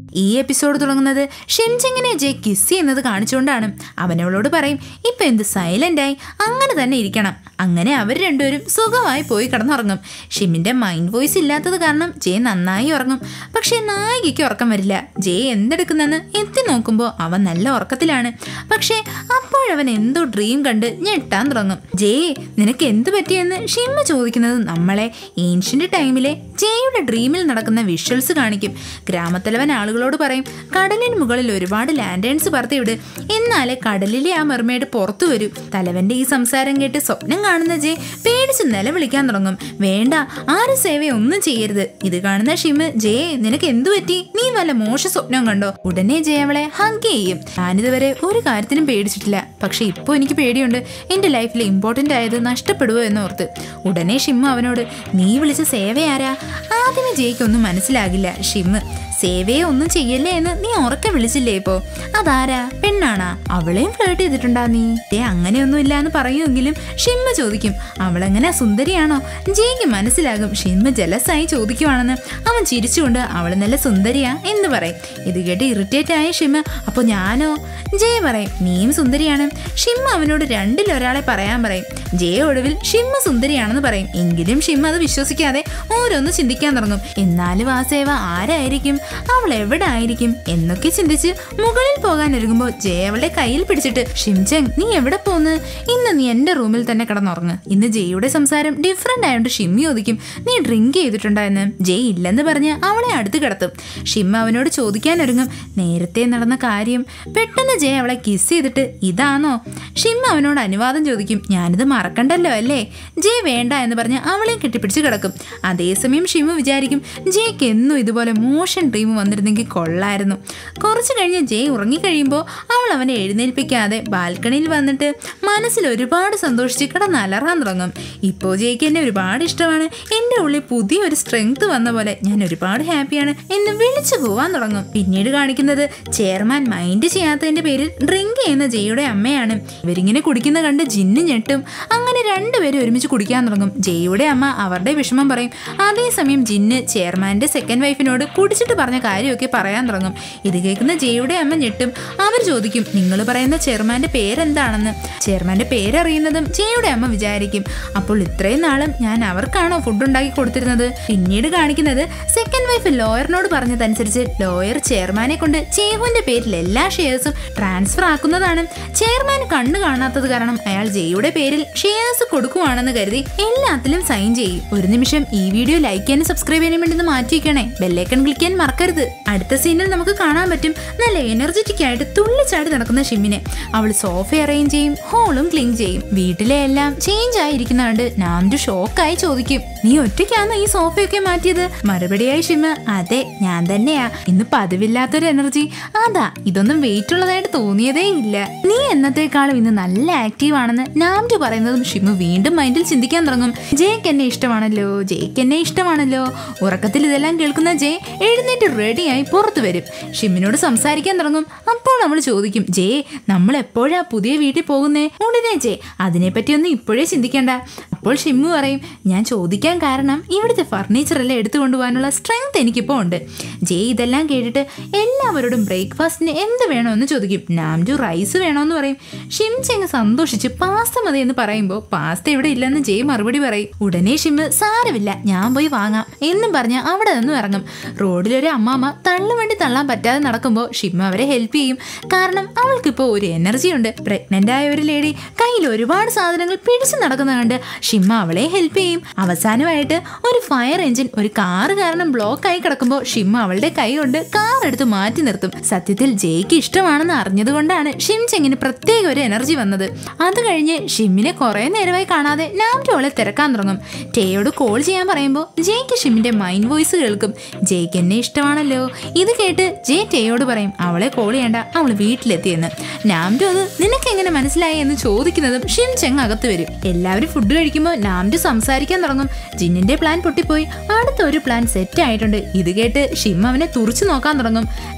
ഈ എപ്പിസോഡ് തുടങ്ങുന്നത് ഷിൻചിങ്ങിനെ J kiss ചെയ്യുന്നത് കാണിച്ചുകൊണ്ടാണ് അവനവളോട് പറയും ഇപ്പൊ എന്ത് സൈലന്റ് ആയി അങ്ങനെ തന്നെ ഇരിക്കണം അങ്ങനെ അവർ രണ്ടുപേരും സുഖമായി പോയി കിടന്നുറങ്ങും ഷിമിന്റെ മൈൻഡ് വോയിസ് ഇല്ലാത്തത് കാരണം ജെ നന്നായി ഉറങ്ങും പക്ഷേ നായികയ്ക്ക് ഉറക്കം വരില്ല ജെ എന്തെടുക്കുന്നെന്ന് എത്തി നോക്കുമ്പോൾ അവൻ നല്ല ഉറക്കത്തിലാണ് പക്ഷേ അപ്പോഴവൻ എന്തോ ഡ്രീം കണ്ട് ഞെട്ടാൻ തുടങ്ങും ജെ നിനക്ക് എന്ത് പറ്റിയെന്ന് ഷിമ്മ ചോദിക്കുന്നത് നമ്മളെ ഏൻഷ്യന്റ് ടൈമിലെ ജെയുടെ ഡ്രീമിൽ നടക്കുന്ന വിഷ്വൽസ് കാണിക്കും ഗ്രാമത്തലവൻ ആളുകളോട് പറയും കടലിന് മുകളിൽ ഒരുപാട് ലാൻഡേൺസ് പറത്തിവിട് എന്നാലേ കടലിലെ ആ മെർമേഡ് പുറത്തു വരൂ തലവന്റെ ഈ സംസാരം കേട്ട് സ്വപ്നം കാണുന്ന ജെ പേടിച്ച് നിലവിളിക്കാൻ തുടങ്ങും വേണ്ട ആരും സേവ ഒന്നും ചെയ്യരുത് ഇത് കാണുന്ന ഷിമ് ജെ നിനക്ക് എന്തു പറ്റി നീ വല്ല മോശ സ്വപ്നം കണ്ടോ ഉടനെ ജെ അവളെ ഹഗ് ചെയ്യും ഞാനിതുവരെ ഒരു കാര്യത്തിനും പേടിച്ചിട്ടില്ല പക്ഷെ ഇപ്പോൾ എനിക്ക് പേടിയുണ്ട് എന്റെ ലൈഫിൽ ഇമ്പോർട്ടന്റ് ആയത് നഷ്ടപ്പെടുവോ എന്നോർത്ത് ഉടനെ ഷിമ്മ അവനോട് നീ വിളിച്ച സേവയാരാ ആദ്യമേ ജയ്ക്കൊന്നും മനസ്സിലാകില്ല ഷിമ്മ് സേവയെ ഒന്നും ചെയ്യല്ലേ എന്ന് നീ ഉറക്കെ വിളിച്ചില്ലേ ഇപ്പോ അതാരാ പെണ്ണാണാ അവളെയും ഫ്ലേർട്ട് ചെയ്തിട്ടുണ്ടാ നീ ഏ അങ്ങനെയൊന്നും ഇല്ല എന്ന് പറയുമെങ്കിലും ഷിമ്മ ചോദിക്കും അവളെങ്ങനെ സുന്ദരിയാണോ ജയ്ക്ക് മനസ്സിലാകും ഷിമ്മ ജലസായി ചോദിക്കുവാണെന്ന് അവൻ ചിരിച്ചുകൊണ്ട് അവൾ നല്ല സുന്ദരിയാ എന്ന് പറയും ഇത് കേട്ട് ഇറിറ്റേറ്റ് ആയ ഷിമ്മ അപ്പൊ ഞാനോ ജയ പറയും നീയും സുന്ദരിയാണ് ഷിമ്മ അവനോട് രണ്ടിലൊരാളെ പറയാൻ പറയും ജയ ഒടുവിൽ ഷിമ്മ സുന്ദരിയാണെന്ന് പറയും എങ്കിലും ഷിമ്മ അത് വിശ്വസിക്കാതെ ഓരോന്ന് ചിന്തിക്കാൻ തുടങ്ങും എന്നാലും ആ സേവ ആരായിരിക്കും അവൾ എവിടെ ആയിരിക്കും എന്നൊക്കെ ചിന്തിച്ച് മുകളിൽ പോകാൻ ഒരുങ്ങുമ്പോൾ ജയ അവളുടെ കയ്യിൽ പിടിച്ചിട്ട് ഷിംചങ് നീ എവിടെ പോന്ന് ഇന്ന് നീ എന്റെ റൂമിൽ തന്നെ കിടന്നുറങ്ങ് ഇന്ന് ജയുടെ സംസാരം ഡിഫറെന്റ് ആയതുകൊണ്ട് ഷിമ്മി ചോദിക്കും നീ ഡ്രിങ്ക് ചെയ്തിട്ടുണ്ടായെന്ന് ജയ് ഇല്ലെന്ന് പറഞ്ഞ് അവളെ അടുത്ത് കിടത്തും ഷിമ്മ അവനോട് ചോദിക്കാൻ ഒരുങ്ങും നേരത്തെ നടന്ന കാര്യം പെട്ടെന്ന് ജയ അവളെ കിസ് ചെയ്തിട്ട് ഇതാണോ ഷിമ്മ അവനോട് അനുവാദം ചോദിക്കും ഞാനിത് മറക്കണ്ടല്ലോ അല്ലേ ജയ് വേണ്ട എന്ന് പറഞ്ഞ് അവളെ കെട്ടിപ്പിടിച്ച് കിടക്കും അതേസമയം ഷിമു വിചാരിക്കും ജയ്ക്ക് എന്നും ഇതുപോലെ മോഷൻ ഡ്രീം വന്നിരുന്നെങ്കിൽ കൊള്ളായിരുന്നു കുറച്ച് കഴിഞ്ഞ് ജയ് ഉറങ്ങിക്കഴിയുമ്പോൾ അവൾ അവനെ എഴുന്നേൽപ്പിക്കാതെ ബാൽക്കണിയിൽ വന്നിട്ട് മനസ്സിൽ ഒരുപാട് സന്തോഷിച്ച് കിടന്ന് അലറാൻ തുടങ്ങും ഇപ്പോൾ ജയ്ക്ക് എന്നെ ഒരുപാട് ഇഷ്ടമാണ് എൻ്റെ ഉള്ളിൽ പുതിയൊരു സ്ട്രെങ്ത് വന്ന പോലെ ഞാൻ ഒരുപാട് ഹാപ്പിയാണ് എന്ന് വിളിച്ചു പോവാൻ തുടങ്ങും പിന്നീട് കാണിക്കുന്നത് ചെയർമാൻ മൈൻഡ് ചെയ്യാത്തതിന്റെ പേരിൽ ഡ്രിങ്ക് ചെയ്യുന്ന ജയുടെ അമ്മയാണ് ഇവരിങ്ങനെ കുടിക്കുന്ന കണ്ട് ജിന്ന് ഞെട്ടും അങ്ങനെ രണ്ടുപേരും ഒരുമിച്ച് കുടിക്കാൻ തുടങ്ങും ജയുടെ അമ്മ അവരുടെ വിഷമം പറയും അതേസമയം ജിന്ന് ചെയർമാന്റെ സെക്കൻഡ് വൈഫിനോട് കുടിച്ചിട്ട് പറഞ്ഞ കാര്യമൊക്കെ പറയാൻ തുടങ്ങും ഇത് കേൾക്കുന്ന ജയുടെ അമ്മ ഞെട്ടും അവർ ചോദിക്കും നിങ്ങൾ പറയുന്ന ചെയർമാന്റെ പേരെന്താണെന്ന് ചെയർമാന്റെ പേരറിയുന്നതും ജയുടെ അമ്മ വിചാരിക്കും അപ്പോൾ ഇത്രയും നാളും ഞാൻ അവർക്കാണോ ഫുഡ് ഉണ്ടാക്കി കൊടുത്തിരുന്നത് പിന്നീട് കാണിക്കുന്നത് സെക്കൻഡ് വൈഫ് ലോയറിനോട് പറഞ്ഞതനുസരിച്ച് ലോയർ ചെയർമാനെ കൊണ്ട് ചേഹുവിന്റെ പേരിൽ എല്ലാ ഷെയർസും ട്രാൻസ്ഫർ ആക്കുന്നതാണ് ചെയർമാൻ കണ്ണു കാണാത്തത് കാരണം അയാൾ ജയുടെ പേരിൽ ഷെയർസ് കൊടുക്കുവാണെന്ന് കരുതി എല്ലാത്തിലും സൈൻ ചെയ്യും ഒരു നിമിഷം ഈ വീഡിയോ ലൈക്ക് ചെയ്യാനും സബ്സ്ക്രൈബ് ചെയ്യാനും വേണ്ടി ഒന്ന് മാറ്റി വെക്കണേ ബെല്ലൈക്കൺ ക്ലിക്ക് ചെയ്യാൻ മറക്കരുത് അടുത്ത സീനിൽ നമുക്ക് കാണാൻ പറ്റും നല്ല എനർജറ്റിക് ആയിട്ട് തുള്ളിച്ചാടി നടക്കുന്ന ഷിമ്മിനെ അവൾ സോഫ അറേഞ്ച് ചെയ്യും ഹോളും ക്ലീൻ ചെയ്യും വീട്ടിലെ എല്ലാം ചേഞ്ച് ആയിരിക്കുന്ന കണ്ട് നാംഡു ഷോക്കായി ചോദിക്കും നീ ഒറ്റയ്ക്കാണോ ഈ സോഫയൊക്കെ മാറ്റിയത് മറുപടിയായി ഷിമ്മ അതെ ഞാൻ തന്നെയാ ഇന്ന് പതിവില്ലാത്തൊരു എനർജി അതാ ഇതൊന്നും വെയിറ്റ് ഉള്ളതായിട്ട് തോന്നിയതേ ഇല്ല നീ എന്നത്തേക്കാളും ഇന്ന് നല്ല ആക്റ്റീവ് ആണെന്ന് നാംഡു പറയുന്നതും ഷിമ്മു വീണ്ടും മൈൻഡിൽ ചിന്തിക്കാൻ തുടങ്ങും ജയ്ക്ക് എന്നെ ഇഷ്ടമാണല്ലോ ജയ്ക്ക് എന്നെ ഇഷ്ടമാണല്ലോ ഉറക്കത്തിൽ ഇതെല്ലാം കേൾക്കുന്ന ജയ് എഴുന്നേറ്റ് റെഡിയായി പുറത്തു വരും ഷിമ്മിനോട് സംസാരിക്കാൻ തുടങ്ങും അപ്പോൾ നമ്മൾ ചോദിക്കും ജയ് നമ്മൾ എപ്പോഴാ പുതിയ വീട്ടിൽ പോകുന്നേ ഉടനെ ജയ് അതിനെപ്പറ്റിയൊന്നും ഇപ്പോഴേ ചിന്തിക്കേണ്ട അപ്പോൾ ഷിമ്മു പറയും ഞാൻ ചോദിക്കാൻ കാരണം ഇവിടുത്തെ ഫർണിച്ചർ എല്ലാം എടുത്തു കൊണ്ടുപോകാനുള്ള സ്ട്രെങ്ത് എനിക്കിപ്പോൾ ഉണ്ട് ജയ് ഇതെല്ലാം കേട്ടിട്ട് എല്ലാവരോടും ബ്രേക്ക്ഫാസ്റ്റിന് എന്ത് വേണമെന്ന് ചോദിക്കും നാംജു റൈസ് വേണമെന്ന് പറയും ഷിംചെങ് സന്തോഷിച്ച് പാസ്ത മതി എന്ന് പറയുമ്പോൾ പാസ്ത ഇവിടെ ഇല്ലെന്ന് ജയ് മറുപടി പറയും ഉടനെ ഷിമ്മ് സാരമില്ല ഞാൻ പോയി വാങ്ങാം എന്നും പറഞ്ഞ് അവിടെ നിന്നും ഇറങ്ങും റോഡിലൊരു അമ്മാമ്മ തള്ളുവണ്ടി തള്ളാൻ പറ്റാതെ നടക്കുമ്പോൾ ഷിമ്മ അവരെ ഹെൽപ്പ് ചെയ്യും കാരണം അവൾക്കിപ്പോൾ ഒരു എനർജി ഉണ്ട് പ്രഗ്നന്റ് ആയ ഒരു ലേഡി കയ്യിൽ ഒരുപാട് സാധനങ്ങൾ പിടിച്ചു നടക്കുന്ന കണ്ട് ഷിമ്മ അവളെ ഹെൽപ്പ് ചെയ്യും അവസാനമായിട്ട് ഒരു ഫയർ എഞ്ചിൻ ഒരു കാറ് കാരണം ബ്ലോക്ക് ആയി കിടക്കുമ്പോൾ ഷിമ്മ അവളുടെ കൈ കൊണ്ട് കാർ എടുത്ത് മാറ്റി നിർത്തും സത്യത്തിൽ ജയ്ക്ക് ഇഷ്ടമാണെന്ന് അറിഞ്ഞതുകൊണ്ടാണ് ഷിം ചെങ്ങിന് പ്രത്യേക ഒരു എനർജി വന്നത് അത് കഴിഞ്ഞ് ഷിമ്മിനെ കുറെ നേരമായി കാണാതെ നാംറ്റു അവളെ തിരക്കാൻ തുടങ്ങും ടേയോട് കോൾ ചെയ്യാൻ പറയുമ്പോൾ ജയ്ക്ക് ഷിമ്മിന്റെ മൈൻഡ് വോയിസ് കേൾക്കും ജയ്ക്ക് എന്നെ ഇഷ്ടമാണല്ലോ ഇത് കേട്ട് ജയ് ടേയോട് പറയും അവളെ കോൾ ചെയ്യണ്ട അവൾ വീട്ടിലെത്തിയെന്ന് നാംറ്റു അത് നിനക്ക് എങ്ങനെ മനസ്സിലായി എന്ന് ചോദിക്കുന്നതും ഷിം ചെങ് അകത്ത് വരും എല്ലാവരും ഫുഡ് കഴിക്കുമ്പോൾ നാംറ്റു സംസാരിക്കാൻ തുടങ്ങും ജിന്നിന്റെ പ്ലാൻ പൊട്ടിപ്പോയി അടുത്ത ഒരു പ്ലാൻ സെറ്റ് ആയിട്ടുണ്ട് ഇത് കേട്ട് ഷിം അവനെ തുറച്ചു നോക്കാൻ തുടങ്ങും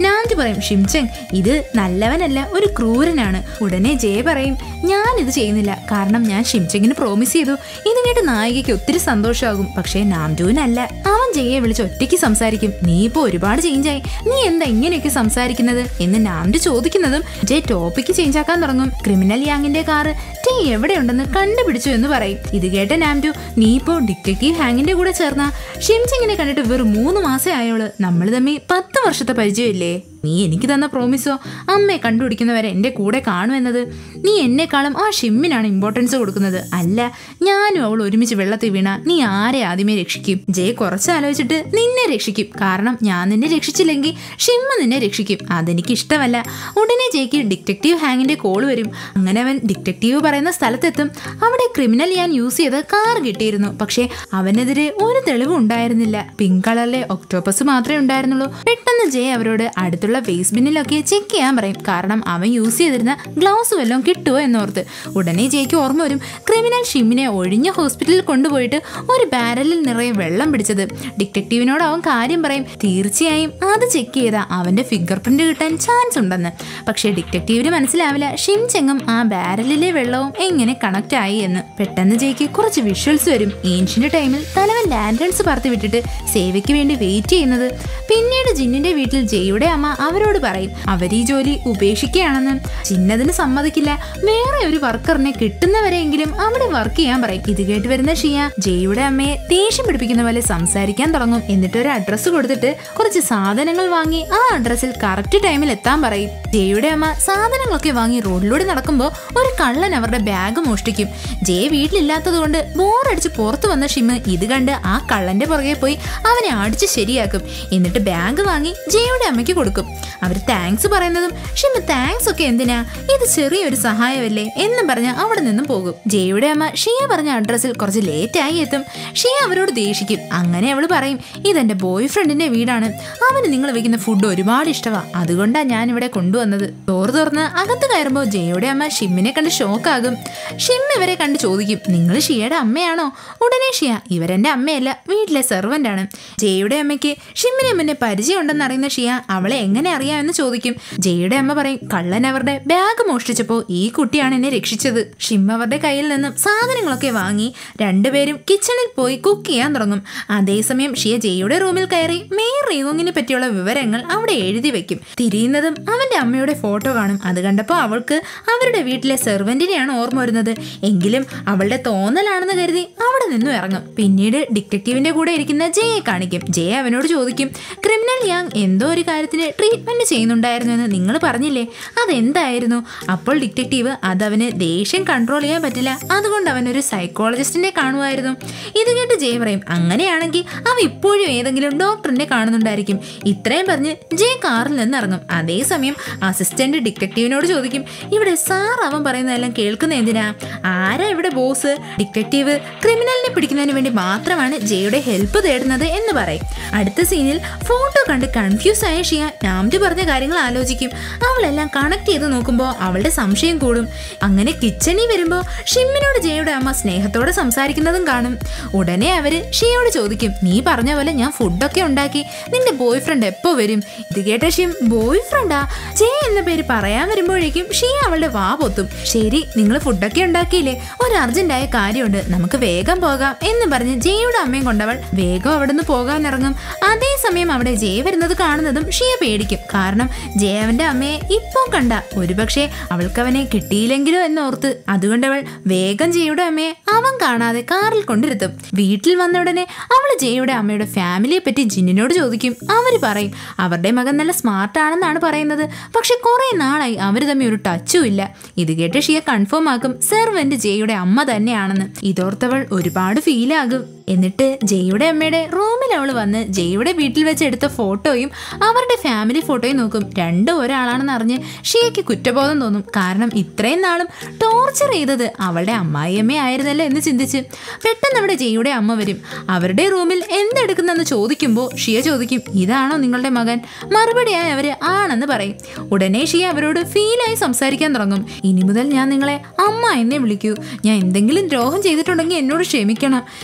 നാംജു പറയും ഷിംചങ് ഇത് നല്ലവനല്ല ഒരു ക്രൂരനാണ് ഉടനെ ജയ പറയും ഞാൻ ഇത് ചെയ്യുന്നില്ല കാരണം ഞാൻ ഷിംചങ്ങിന് പ്രോമിസ് ചെയ്തു ഇത് കേട്ട് നായികയ്ക്ക് ഒത്തിരി സന്തോഷമാകും പക്ഷേ നാംജുവിനല്ല അവൻ ജയെ വിളിച്ച് ഒറ്റയ്ക്ക് സംസാരിക്കും നീ ഇപ്പോ ഒരുപാട് ചേഞ്ച് ആയി നീ എന്താ ഇങ്ങനെയൊക്കെ സംസാരിക്കുന്നത് എന്ന് നാംജു ചോദിക്കുന്നതും ജയ് ടോപ്പിക്ക് ചേഞ്ച് ആക്കാൻ തുടങ്ങും ക്രിമിനൽ യാങ്ങിന്റെ കാറ് ടീ എവിടെയുണ്ടെന്ന് കണ്ടുപിടിച്ചു എന്ന് പറയും ഇത് കേട്ട നാംജു നീ ഇപ്പോ ഡിറ്റക്റ്റീവ് ഹാങ്ങിന്റെ കൂടെ ചേർന്ന ഷിംചിങ്ങിനെ കണ്ടിട്ട് വെറും മൂന്ന് മാസേ ആയോള് നമ്മൾ തമ്മിൽ പത്ത് വർഷത്തെ പരിചയമില്ലേ നീ എനിക്ക് തന്ന പ്രോമിസോ അമ്മയെ കണ്ടുപിടിക്കുന്നവരെ എൻ്റെ കൂടെ കാണുമെന്നത് നീ എന്നെക്കാളും ആ ഷിമ്മിനാണ് ഇമ്പോർട്ടൻസ് കൊടുക്കുന്നത് അല്ല ഞാനും അവൾ ഒരുമിച്ച് വെള്ളത്തിൽ വീണ നീ ആരെ ആദ്യമേ രക്ഷിക്കും ജയ് കുറച്ച് ആലോചിച്ചിട്ട് നിന്നെ രക്ഷിക്കും കാരണം ഞാൻ നിന്നെ രക്ഷിച്ചില്ലെങ്കിൽ ഷിമ്മ നിന്നെ രക്ഷിക്കും അതെനിക്ക് ഇഷ്ടമല്ല ഉടനെ ജയ്ക്ക് ഡിറ്റക്റ്റീവ് ഹാങ്ങിന്റെ കോൾ വരും അങ്ങനെ അവൻ ഡിറ്റക്റ്റീവ് പറയുന്ന സ്ഥലത്തെത്തും അവിടെ ക്രിമിനൽ ഞാൻ യൂസ് ചെയ്ത കാർ കിട്ടിയിരുന്നു പക്ഷേ അവനെതിരെ ഒരു തെളിവും ഉണ്ടായിരുന്നില്ല പിങ്ക് കളറിലെ ഒക്ടോപ്പസ് മാത്രമേ ഉണ്ടായിരുന്നുള്ളൂ പെട്ടെന്ന് ജയ് അവരോട് അടുത്തുള്ള വേസ്റ്റ് ബിന്നിലൊക്കെ ചെക്ക് ചെയ്യാൻ പറയും കാരണം അവൻ യൂസ് ചെയ്തിരുന്ന ഗ്ലൗസ് വല്ലതും കിട്ടുമോ എന്നോർത്ത് ഉടനെ ജയ്ക്ക് ഓർമ്മ വരും ക്രിമിനൽ ഷിമ്മിനെ ഒഴിഞ്ഞ ഹോസ്പിറ്റലിൽ കൊണ്ടുപോയിട്ട് ഒരു ബാരലിൽ നിറയെ വെള്ളം പിടിച്ചത് ഡിറ്റക്റ്റീവിനോട് അവൻ കാര്യം പറയും തീർച്ചയായും അത് ചെക്ക് ചെയ്താൽ അവന്റെ ഫിംഗർ പ്രിന്റ് കിട്ടാൻ ചാൻസ് ഉണ്ടെന്ന് പക്ഷേ ഡിറ്റക്റ്റീവിന് മനസ്സിലാവില്ല ഷിം ചെങ്ങും ആ ബാരലിലെ വെള്ളവും എങ്ങനെ കണക്ട് ആയി എന്ന് പെട്ടെന്ന് ജയ്ക്ക് കുറച്ച് വിഷ്വൽസ് വരും ഏൻഷ്യന്റ് ടൈമിൽ തലവൻ ലാൻഡേൺസ് പറത്തി വിട്ടിട്ട് സേവയ്ക്ക് വേണ്ടി വെയിറ്റ് ചെയ്യുന്നത് പിന്നീട് ജിന്നിന്റെ വീട്ടിൽ ജയുടെ അമ്മ അവരോട് പറയും അവർ ഈ ജോലി ഉപേക്ഷിക്കുകയാണെന്ന് ചിന്നതിന് സമ്മതിക്കില്ല വേറെ ഒരു വർക്കറിനെ കിട്ടുന്നവരെങ്കിലും അവിടെ വർക്ക് ചെയ്യാൻ പറയും ഇത് കേട്ട് വരുന്ന ഷിയ ജയുടെ അമ്മയെ ദേഷ്യം പിടിപ്പിക്കുന്ന പോലെ സംസാരിക്കാൻ തുടങ്ങും എന്നിട്ട് ഒരു അഡ്രസ്സ് കൊടുത്തിട്ട് കുറച്ച് സാധനങ്ങൾ വാങ്ങി ആ അഡ്രസ്സിൽ കറക്റ്റ് ടൈമിൽ എത്താൻ പറയും ജയുടെ അമ്മ സാധനങ്ങളൊക്കെ വാങ്ങി റോഡിലൂടെ നടക്കുമ്പോൾ ഒരു കള്ളൻ അവരുടെ ബാഗ് മോഷ്ടിക്കും ജയ വീട്ടിലില്ലാത്തത് കൊണ്ട് ബോറടിച്ച് പുറത്തു വന്ന ഷിമ് ഇത് കണ്ട് ആ കള്ളന്റെ പുറകെ പോയി അവനെ അടിച്ച് ശരിയാക്കും എന്നിട്ട് ബാഗ് വാങ്ങി ജയയുടെ അമ്മയ്ക്ക് കൊടുക്കും അവർ താങ്ക്സ് പറയുന്നതും ഷിമ താങ്ക്സ് ഒക്കെ എന്തിനാ ഇത് ചെറിയൊരു സഹായമല്ലേ എന്നും പറഞ്ഞ് അവിടെ നിന്നും പോകും ജയയുടെ അമ്മ ഷിയ പറഞ്ഞ അഡ്രസ്സിൽ കുറച്ച് ലേറ്റായി എത്തും ഷിയ അവരോട് ദേഷിക്കും അങ്ങനെ അവൾ പറയും ഇതെന്റെ ബോയ് ഫ്രണ്ടിന്റെ വീടാണ് അവന് നിങ്ങൾ വെക്കുന്ന ഫുഡ് ഒരുപാട് ഇഷ്ടമാ അതുകൊണ്ടാണ് ഞാൻ ഇവിടെ കൊണ്ടുവന്നത് ഡോറ് തുറന്ന് അകത്ത് കയറുമ്പോൾ ജയയുടെ അമ്മ ഷിമ്മിനെ കണ്ട് ഷോക്കാകും ഷിം ഇവരെ കണ്ട് ചോദിക്കും നിങ്ങൾ ഷിയയുടെ അമ്മയാണോ ഉടനെ ഷിയ ഇവരെന്റെ അമ്മയല്ല വീട്ടിലെ സെർവന്റ് ആണ് ജയയുടെ അമ്മയ്ക്ക് ഷിമ്മിനെ മുന്നേ പരിചയം ഉണ്ടെന്ന് അറിയുന്ന ഷിയ അവളെ എങ്ങനെ അറിയാമെന്ന് ചോദിക്കും ജയയുടെ അമ്മ പറയും കള്ളൻ അവരുടെ ബാഗ് മോഷ്ടിച്ചപ്പോൾ ഈ കുട്ടിയാണ് എന്നെ രക്ഷിച്ചത് ഷിം അവരുടെ കയ്യിൽ നിന്നും സാധനങ്ങളൊക്കെ വാങ്ങി രണ്ടുപേരും കിച്ചണിൽ പോയി കുക്ക് ചെയ്യാൻ തുടങ്ങും അതേസമയം ഷിയ ജയയുടെ റൂമിൽ കയറി മെയർ റീവോങ്ങിനെ പറ്റിയുള്ള വിവരങ്ങൾ അവിടെ എഴുതി വെക്കും തിരിയുന്നതും അവന്റെ അമ്മയുടെ ഫോട്ടോ കാണും അത് കണ്ടപ്പോൾ അവൾക്ക് അവരുടെ വീട്ടിലെ സെർവന്റിനെയാണ് ഓർമ്മ വരുന്നത് എങ്കിലും അവളുടെ തോന്നലാണെന്ന് കരുതി അവിടെ നിന്നും ഇറങ്ങും പിന്നീട് ഡിറ്റക്റ്റീവിന്റെ കൂടെ ഇരിക്കുന്ന ജയെ കാണിക്കും ജയ അവനോട് ചോദിക്കും ക്രിമിനൽ യാങ് എന്തോ ഒരു കാര്യത്തിന് ട്രീറ്റ്മെന്റ് ചെയ്യുന്നുണ്ടായിരുന്നു എന്ന് നിങ്ങൾ പറഞ്ഞില്ലേ അതെന്തായിരുന്നു അപ്പോൾ ഡിറ്റക്റ്റീവ് അതവന് ദേഷ്യം കൺട്രോൾ ചെയ്യാൻ പറ്റില്ല അതുകൊണ്ട് അവൻ ഒരു സൈക്കോളജിസ്റ്റിനെ കാണുമായിരുന്നു ഇത് കേട്ട് ജയ പറയും അങ്ങനെയാണെങ്കിൽ അവ ഇപ്പോഴും ഏതെങ്കിലും ഡോക്ടറിനെ കാണുന്നുണ്ടായിരിക്കും ഇത്രയും പറഞ്ഞ് ജയ കാറിൽ നിന്ന് ഇറങ്ങും അതേസമയം അസിസ്റ്റന്റ് ഡിറ്റക്റ്റീവിനോട് ചോദിക്കും ഇവിടെ സാർ അവൻ പറയുന്നതെല്ലാം കേൾക്കുന്ന എന്തിനാ ആരാ ഇവിടെ ബോസ് ഡിറ്റക്റ്റീവ് ക്രിമിനലിനെ പിടിക്കുന്നതിന് വേണ്ടി മാത്രമാണ് ജയുടെ ഹെൽപ്പ് തേടുന്നത് എന്ന് പറയും അടുത്ത സീനിൽ ഫോട്ടോ കണ്ട് കൺഫ്യൂസ് ആയ ഷിയ നാംജു പറഞ്ഞ കാര്യങ്ങൾ ആലോചിക്കും അവളെല്ലാം കണക്ട് ചെയ്ത് നോക്കുമ്പോൾ അവളുടെ സംശയം കൂടും അങ്ങനെ കിച്ചണിൽ വരുമ്പോൾ ഷിമ്മിനോട് ജയയുടെ അമ്മ സ്നേഹത്തോടെ സംസാരിക്കുന്നതും കാണും ഉടനെ അവര് ഷിയോട് ചോദിക്കും നീ പറഞ്ഞ പോലെ ഞാൻ ഫുഡൊക്കെ ഉണ്ടാക്കി നിന്റെ ബോയ് ഫ്രണ്ട് എപ്പോ വരും ഇത് കേട്ട ഷിം ബോയ് ഫ്രണ്ടാ ജയ എന്ന പേര് പറയാൻ വരുമ്പോഴേക്കും ഷിയ അവളുടെ വാ പൊത്തും ശരി നിങ്ങൾ ഫുഡൊക്കെ ഉണ്ടാക്കിയില്ലേ ഒരു അർജന്റായ കാര്യമുണ്ട് നമുക്ക് വേഗം പോകാം എന്ന് പറഞ്ഞ് ജയയുടെ അമ്മയും കൊണ്ടവൾ വേഗം അവിടെ നിന്ന് പോകാൻ ഇറങ്ങും അതേസമയം അവിടെ ജയ വരുന്നത് കാണുന്നതും ഷിയ പേടിക്കും കാരണം ജയവന്റെ അമ്മയെ ഇപ്പോൾ കണ്ട ഒരുപക്ഷെ അവൾക്ക് അവനെ കിട്ടിയില്ലെങ്കിലോ എന്നോർത്ത് അതുകൊണ്ട് അവൾ വേഗം ജയയുടെ അമ്മയെ അവൻ കാണാതെ കാറിൽ കൊണ്ടിരുത്തും വീട്ടിൽ വന്ന ഉടനെ അവൾ ജയയുടെ അമ്മയുടെ ഫാമിലിയെ പറ്റി ജിന്നിനോട് ചോദിക്കും അവർ പറയും അവരുടെ മകൻ നല്ല സ്മാർട്ട് ആണെന്നാണ് പറയുന്നത് പക്ഷെ കുറെ നാളായി അവർ തമ്മിൽ ഒരു ടച്ചും ഇല്ല ഇത് കേട്ട് ഷിയ കൺഫേം ആക്കും സെർവന്റ് ജയയുടെ അമ്മ തന്നെയാണെന്ന് ഇതോർത്തവൾ ഒരുപാട് ഫീലാകും എന്നിട്ട് ജയയുടെ അമ്മയുടെ റൂമിൽ അവൾ വന്ന് ജയയുടെ വീട്ടിൽ വെച്ച് എടുത്ത ഫോട്ടോയും അവരുടെ ഫാമിലി ഫോട്ടോയും നോക്കും രണ്ടും ഒരാളാണെന്ന് അറിഞ്ഞ് ഷിയയ്ക്ക് കുറ്റബോധം തോന്നും കാരണം ഇത്രയും നാളും ടോർച്ചർ ചെയ്തത് അവളുടെ അമ്മായിയമ്മ ആയിരുന്നല്ലോ എന്ന് ചിന്തിച്ച് പെട്ടെന്ന് അവിടെ ജയയുടെ അമ്മ വരും അവരുടെ റൂമിൽ എന്തെടുക്കുന്നെന്ന് ചോദിക്കുമ്പോൾ ഷിയ ചോദിക്കും ഇതാണോ നിങ്ങളുടെ മകൻ മറുപടിയായി അവര് ആണെന്ന് പറയും ഉടനെ ഷിയ അവരോട് ഫീലായി സംസാരിക്കാൻ തുടങ്ങും ഇനി മുതൽ ഞാൻ നിങ്ങളെ അമ്മ എന്നെ വിളിക്കൂ ഞാൻ എന്തെങ്കിലും ദ്രോഹം ചെയ്തിട്ടുണ്ടെങ്കിൽ എന്നോട് ക്ഷമിക്കണം ജയയുടെ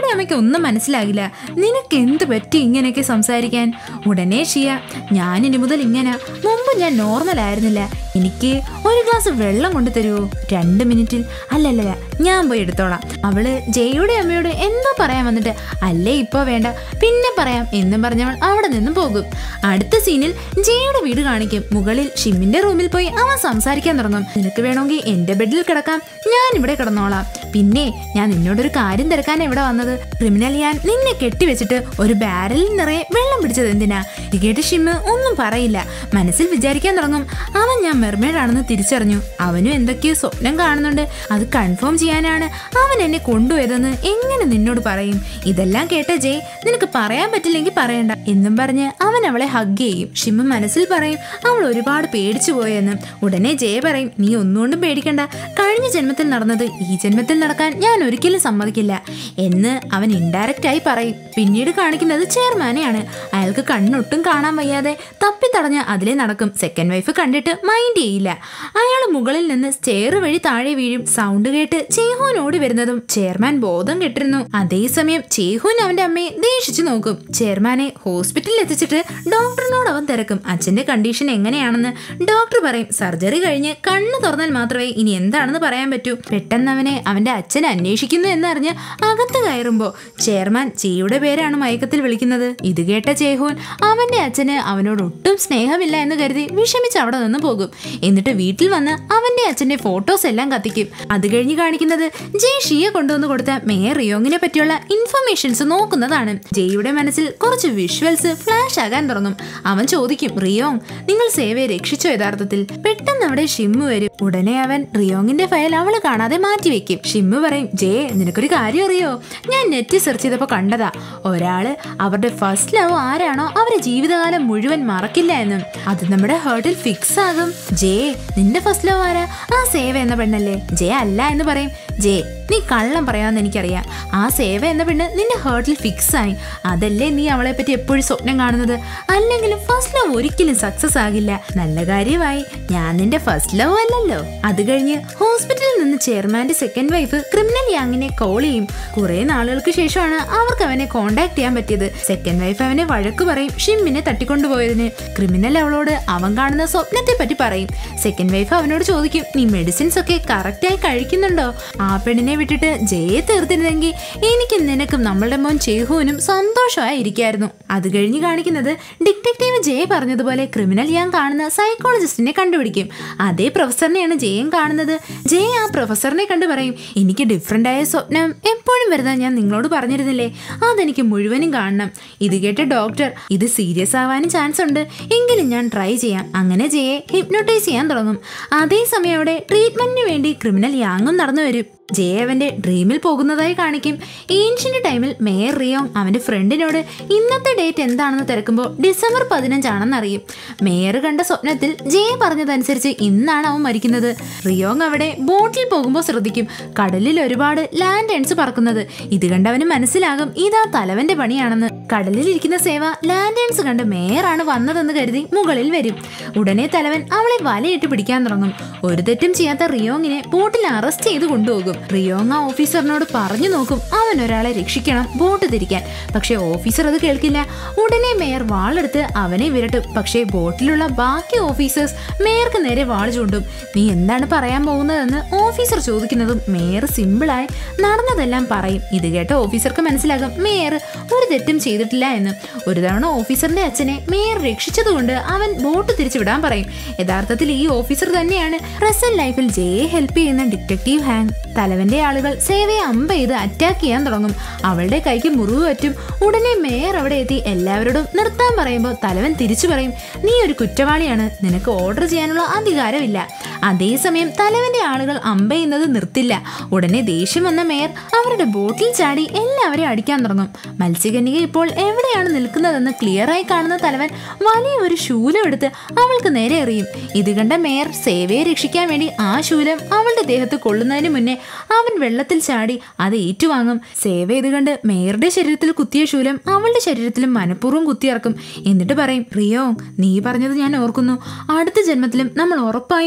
ജയുടെ അമ്മയ്ക്ക് ഒന്നും മനസ്സിലാകില്ല നിനക്ക് എന്ത് പറ്റി ഇങ്ങനെയൊക്കെ സംസാരിക്കാൻ ഉടനെ ഷിയ ഞാൻ ഇനി മുതൽ ഇങ്ങനെ മുമ്പ് ഞാൻ നോർമൽ ആയിരുന്നില്ല എനിക്ക് ഒരു ഗ്ലാസ് വെള്ളം കൊണ്ടു തരുമോ രണ്ട് മിനിറ്റിൽ അല്ലല്ല ഞാൻ പോയി എടുത്തോളാം അവള് ജയുടെ അമ്മയോട് എന്തോ പറയാൻ വന്നിട്ട് അല്ലേ ഇപ്പൊ വേണ്ട പിന്നെ പറയാം എന്നും പറഞ്ഞവൾ അവിടെ നിന്ന് പോകും അടുത്ത സീനിൽ ജയുടെ വീട് കാണിക്കും മുകളിൽ ഷിമ്മിന്റെ റൂമിൽ പോയി അവൻ സംസാരിക്കാൻ തുടങ്ങും നിനക്ക് വേണമെങ്കിൽ എന്റെ ബെഡിൽ കിടക്കാം ഞാൻ ഇവിടെ കിടന്നോളാം പിന്നെ ഞാൻ നിന്നോടൊരു കാര്യം തിരക്കാൻ ഇവിടെ വന്നത് ക്രിമിനൽ ഞാൻ നിന്നെ കെട്ടിവെച്ചിട്ട് ഒരു ബാരലിൽ നിറയെ വെള്ളം പിടിച്ചത് എന്തിനാ ഇത് കേട്ട് ഷിമ്മ് ഒന്നും പറയില്ല മനസ്സിൽ വിചാരിക്കാൻ തുടങ്ങും അവൻ ഞാൻ മെർമേഡ് ആണെന്ന് തിരിച്ചറിഞ്ഞു അവനും എന്തൊക്കെയോ സ്വപ്നം കാണുന്നുണ്ട് അത് കൺഫേം ചെയ്യാനാണ് അവൻ എന്നെ കൊണ്ടുപോയതെന്ന് എങ്ങനെ നിന്നോട് പറയും ഇതെല്ലാം കേട്ട ജയ് നിനക്ക് പറയാൻ പറ്റില്ലെങ്കിൽ പറയണ്ട എന്നും പറഞ്ഞ് അവൻ അവളെ ഹഗ് ചെയ്യും ഷിമ്മ് മനസ്സിൽ പറയും അവൾ ഒരുപാട് പേടിച്ചു പോയെന്ന് ഉടനെ ജയ പറയും നീ ഒന്നുകൊണ്ടും പേടിക്കണ്ട കഴിഞ്ഞ ജന്മത്തിൽ നടന്നത് ഈ ജന്മത്തിൽ നടക്കാൻ ഞാൻ ഒരിക്കലും സമ്മതിക്കില്ല എന്ന് അവൻ ഇൻഡയറക്റ്റ് ആയി പറയും പിന്നീട് കാണിക്കുന്നത് ചെയർമാനെയാണ് അയാൾക്ക് കണ്ണൊട്ടും കാണാൻ വയ്യാതെ തപ്പിത്തടഞ്ഞ് അതിലെ നടക്കും സെക്കൻഡ് വൈഫ് കണ്ടിട്ട് മൈൻഡ് ചെയ്യില്ല അയാൾ മുകളിൽ നിന്ന് സ്റ്റെയർ വഴി താഴെ വീഴും സൗണ്ട് കേട്ട് ചേഹൂൻ ഓടി വരുന്നതും ചെയർമാൻ ബോധം കെട്ടിരുന്നു അതേസമയം ചേഹൂൻ അവന്റെ അമ്മയെ ദേഷിച്ചു നോക്കും ചെയർമാനെ ഹോസ്പിറ്റലിൽ എത്തിച്ചിട്ട് ഡോക്ടറിനോട് അവൻ തിരക്കും അച്ഛന്റെ കണ്ടീഷൻ എങ്ങനെയാണെന്ന് ഡോക്ടർ പറയും സർജറി കഴിഞ്ഞ് കണ്ണ് തുറന്നാൽ മാത്രമേ ഇനി എന്താണെന്ന് പറയാൻ പറ്റൂ പെട്ടെന്ന് അവനെ അവന്റെ അച്ഛൻ അന്വേഷിക്കുന്നു എന്നറിഞ്ഞ് അകത്ത് കയറുമ്പോ ചെയർമാൻ ചേയുടെ പേരാണ് മയക്കത്തിൽ വിളിക്കുന്നത് ഇത് കേട്ട ചേഹൂൻ അവന്റെ അച്ഛന് അവനോട് ഒട്ടും സ്നേഹമില്ല എന്ന് കരുതി വിഷമിച്ച് അവിടെ നിന്ന് പോകും എന്നിട്ട് വീട്ടിൽ വന്ന് അവന്റെ അച്ഛന്റെ ഫോട്ടോസ് എല്ലാം കത്തിക്കും അത് കഴിഞ്ഞ് കാണിക്കുന്നത് ജയ് ഷിയെ കൊണ്ടുവന്ന് കൊടുത്ത മേയർ റിയോങ്ങിനെ പറ്റിയുള്ള ഇൻഫർമേഷൻസ് നോക്കുന്നതാണ് ജയുടെ മനസ്സിൽ കുറച്ച് വിഷ്വൽസ് ഫ്ലാഷ് ആകാൻ തുടങ്ങും അവൻ ചോദിക്കും റിയോങ് നിങ്ങൾ സേവയെ രക്ഷിച്ചോ യഥാർത്ഥത്തിൽ പെട്ടെന്ന് അവിടെ ഷിമ്മു വരും ഉടനെ അവൻ റിയോങ്ങിന്റെ ഫയൽ അവള് കാണാതെ മാറ്റിവെക്കും ഷിമ്മു പറയും ജേ നിനക്കൊരു കാര്യം അറിയോ ഞാൻ നെറ്റ് സെർച്ച് ചെയ്തപ്പോ കണ്ടതാ ഒരാള് അവരുടെ ഫസ്റ്റ് ലവ് ആരാണോ അവരെ ജീവിതകാലം മുഴുവൻ മറക്കില്ല എന്നും അത് നമ്മുടെ ഹേർട്ടിൽ ഫിക്സ് ആകും ജേ നിന്റെ ഫസ്റ്റ് ലവ് ആരാ ആ സേവ എന്ന പെണ്ണല്ലേ ജേ അല്ല എന്ന് പറയും ജേ നീ കള്ളം പറയാമെന്ന് എനിക്കറിയാം ആ സേവ എന്ന പെണ്ണ് നിന്റെ ഹേർട്ടിൽ ഫിക്സ് ആയി അതല്ലേ നീ അവളെ പറ്റി എപ്പോഴും സ്വപ്നം കാണുന്നത് അല്ലെങ്കിലും ഫസ്റ്റ് ലവ് ഒരിക്കലും സക്സസ് ആകില്ല നല്ല കാര്യമായി ഞാൻ നിന്റെ ഫസ്റ്റ് ലവ് അല്ലല്ലോ അത് കഴിഞ്ഞ് ഹോസ്പിറ്റലിൽ നിന്ന് ചെയർമാന്റെ സെക്കൻഡ് വൈഫ് ക്രിമിനൽ യാങ്ങിനെ കോൾ ചെയ്യും കുറെ നാളുകൾക്ക് ശേഷമാണ് അവർക്ക് അവനെ കോണ്ടാക്ട് ചെയ്യാൻ പറ്റിയത് സെക്കൻഡ് വൈഫ് അവനെ വഴക്ക് പറയും ഷിമ്മിനെ തട്ടിക്കൊണ്ടുപോയതിന് ക്രിമിനൽ അവളോട് അവൻ കാണുന്ന സ്വപ്നത്തെ പറ്റി പറയും സെക്കൻഡ് വൈഫ് അവനോട് ചോദിക്കും നീ മെഡിസിൻസ് ഒക്കെ കറക്റ്റായി കഴിക്കുന്നുണ്ടോ ആ പെണ്ണിനെ വിട്ടിട്ട് ജയെ തീർത്തിരുന്നെങ്കിൽ എനിക്കും നിനക്കും നമ്മളുടെ മോൻ ചേഹുവിനും സന്തോഷമായി ഇരിക്കായിരുന്നു അത് കഴിഞ്ഞ് കാണിക്കുന്നത് ഡിറ്റക്റ്റീവ് ജയ പറഞ്ഞതുപോലെ ക്രിമിനൽ ഞാൻ കാണുന്ന സൈക്കോളജിസ്റ്റിനെ കണ്ടുപിടിക്കും അതേ പ്രൊഫസറിനെയാണ് ജയൻ കാണുന്നത് ജയ ആ പ്രൊഫസറിനെ കണ്ടു പറയും എനിക്ക് ഡിഫറെൻ്റ് ആയ സ്വപ്നം എപ്പോഴും വരുന്ന ഞാൻ നിങ്ങളോട് പറഞ്ഞിരുന്നില്ലേ അതെനിക്ക് മുഴുവനും കാണണം ഇത് കേട്ട ഡോക്ടർ ഇത് സീരിയസ് ആവാനും ചാൻസ് ഉണ്ട് എങ്കിലും ഞാൻ ട്രൈ ചെയ്യാം അങ്ങനെ ജയെ ഹിപ്നോട്ടൈസ് ചെയ്യാൻ തുടങ്ങും അതേസമയം അവിടെ ട്രീറ്റ്മെന്റിന് വേണ്ടി ക്രിമിനൽ യാങ്ങും നടന്നു വരും ജയ അവന്റെ ഡ്രീമിൽ പോകുന്നതായി കാണിക്കും ഏൻഷ്യന്റ് ടൈമിൽ മേയർ റിയോങ് അവന്റെ ഫ്രണ്ടിനോട് ഇന്നത്തെ ഡേറ്റ് എന്താണെന്ന് തിരക്കുമ്പോൾ ഡിസംബർ പതിനഞ്ചാണെന്ന് അറിയും മേയർ കണ്ട സ്വപ്നത്തിൽ ജയ പറഞ്ഞതനുസരിച്ച് ഇന്നാണ് അവൻ മരിക്കുന്നത് റിയോങ് അവിടെ ബോട്ടിൽ പോകുമ്പോൾ ശ്രദ്ധിക്കും കടലിൽ ഒരുപാട് ലാൻഡേൺസ് പറക്കുന്നത് ഇത് കണ്ടവന് മനസ്സിലാകും ഇതാ തലവന്റെ പണിയാണെന്ന് കടലിൽ ഇരിക്കുന്ന സേവ ലാൻഡേൺസ് കണ്ട് മേയറാണ് വന്നതെന്ന് കരുതി മുകളിൽ വരും ഉടനെ തലവൻ അവളെ വലയിട്ട് പിടിക്കാൻ തുടങ്ങും ഒരു തെറ്റും ചെയ്യാത്ത റിയോങ്ങിനെ ബോട്ടിൽ അറസ്റ്റ് ചെയ്ത് കൊണ്ടുപോകും റിയോങ് ആ ഓഫീസറിനോട് പറഞ്ഞു നോക്കും അവൻ ഒരാളെ രക്ഷിക്കണം ബോട്ട് തിരിക്കാൻ പക്ഷെ ഓഫീസർ അത് കേൾക്കില്ല ഉടനെ മേയർ വാളെടുത്ത് അവനെ വിരട്ടും പക്ഷേ ബോട്ടിലുള്ള ബാക്കി ഓഫീസേഴ്സ് മേയർക്ക് നേരെ വാൾ ചൂണ്ടും നീ എന്താണ് പറയാൻ പോകുന്നതെന്ന് ഓഫീസർ ചോദിക്കുന്നതും മേയർ സിമ്പിളായി നടന്നതെല്ലാം പറയും ഇത് കേട്ട ഓഫീസർക്ക് മനസ്സിലാകും മേയർ ഒരു തെറ്റും ചെയ്തിട്ടില്ല എന്ന് ഒരു തവണ ഓഫീസറിന്റെ അച്ഛനെ മേയർ രക്ഷിച്ചതുകൊണ്ട് അവൻ ബോട്ട് തിരിച്ചുവിടാൻ പറയും യഥാർത്ഥത്തിൽ ഈ ഓഫീസർ തന്നെയാണ് പ്രസന്റ് ലൈഫിൽ ജയെ ഹെൽപ്പ് ചെയ്യുന്ന ഡിറ്റക്റ്റീവ് ഹാങ് തലവന്റെ ആളുകൾ സേവയെ അമ്പ ചെയ്ത് അറ്റാക്ക് ചെയ്യാൻ തുടങ്ങും അവളുടെ കൈക്ക് മുറിവ് പറ്റും ഉടനെ മേയർ അവിടെ എത്തി എല്ലാവരോടും നിർത്താൻ പറയുമ്പോൾ തലവൻ തിരിച്ചു പറയും നീ ഒരു കുറ്റവാളിയാണ് നിനക്ക് ഓർഡർ ചെയ്യാനുള്ള അധികാരമില്ല അതേസമയം തലവന്റെ ആളുകൾ അമ്പ ചെയ്യുന്നത് നിർത്തില്ല ഉടനെ ദേഷ്യം വന്ന മേയർ അവരുടെ ബോട്ടിൽ ചാടി എല്ലാവരെയും അടിക്കാൻ തുടങ്ങും മത്സ്യകന്യക ഇപ്പോൾ എവിടെയാണ് നിൽക്കുന്നതെന്ന് ക്ലിയറായി കാണുന്ന തലവൻ വലിയ ഒരു ശൂലം എടുത്ത് അവൾക്ക് നേരെ എറിയും ഇത് കണ്ട മേയർ സേവയെ രക്ഷിക്കാൻ വേണ്ടി ആ ശൂലം അവളുടെ ദേഹത്ത് കൊള്ളുന്നതിന് മുന്നേ അവൻ വെള്ളത്തിൽ ചാടി അത് ഏറ്റുവാങ്ങും സേവ ഇത് കണ്ട് മേയറുടെ ശരീരത്തിൽ കുത്തിയ ശൂലം അവളുടെ ശരീരത്തിലും മനഃപൂർവ്വം കുത്തിയിറക്കും എന്നിട്ട് പറയും റിയോ നീ പറഞ്ഞത് ഞാൻ ഓർക്കുന്നു അടുത്ത ജന്മത്തിലും നമ്മൾ ഉറപ്പായും വീണ്ടും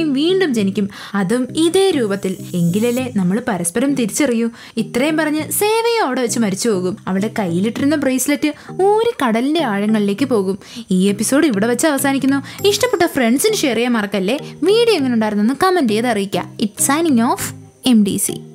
വീണ്ടും ജനിക്കും അതും ഇതേ രൂപത്തിൽ എങ്കിലല്ലേ നമ്മൾ പരസ്പരം തിരിച്ചറിയൂ ഇത്രയും പറഞ്ഞ് സേവയും അവിടെ വെച്ച് മരിച്ചു പോകും അവളുടെ കയ്യിലിട്ടിരുന്ന ബ്രേസ്ലെറ്റ് ഊരി കടലിന്റെ ആഴങ്ങളിലേക്ക് പോകും ഈ എപ്പിസോഡ് ഇവിടെ വെച്ച് അവസാനിക്കുന്നു ഇഷ്ടപ്പെട്ട ഫ്രണ്ട്സിന് ഷെയർ ചെയ്യാൻ മറക്കല്ലേ വീഡിയോ എങ്ങനെ ഉണ്ടായിരുന്നെന്ന് കമന്റ് ചെയ്ത് അറിയിക്കുക it signing off M D C